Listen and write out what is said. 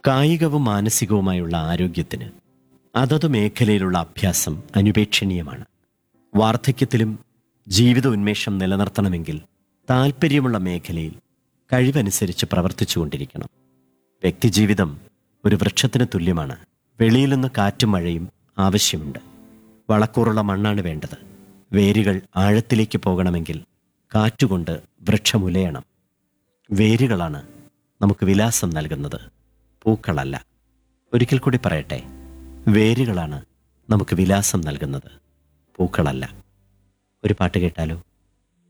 കായികവും മാനസികവുമായുള്ള ആരോഗ്യത്തിന് അതത് മേഖലയിലുള്ള അഭ്യാസം അനുപേക്ഷണീയമാണ് വാർദ്ധക്യത്തിലും ജീവിത ഉന്മേഷം നിലനിർത്തണമെങ്കിൽ താൽപ്പര്യമുള്ള മേഖലയിൽ കഴിവനുസരിച്ച് പ്രവർത്തിച്ചുകൊണ്ടിരിക്കണം വ്യക്തിജീവിതം ഒരു വൃക്ഷത്തിന് തുല്യമാണ് വെളിയിൽ നിന്ന് കാറ്റും മഴയും ആവശ്യമുണ്ട് വളക്കൂറുള്ള മണ്ണാണ് വേണ്ടത് വേരുകൾ ആഴത്തിലേക്ക് പോകണമെങ്കിൽ കാറ്റുകൊണ്ട് വൃക്ഷമുലയണം വേരുകളാണ് നമുക്ക് വിലാസം നൽകുന്നത് പൂക്കളല്ല ഒരിക്കൽ കൂടി പറയട്ടെ വേരുകളാണ് നമുക്ക് വിലാസം നൽകുന്നത് പൂക്കളല്ല ഒരു പാട്ട് കേട്ടാലോ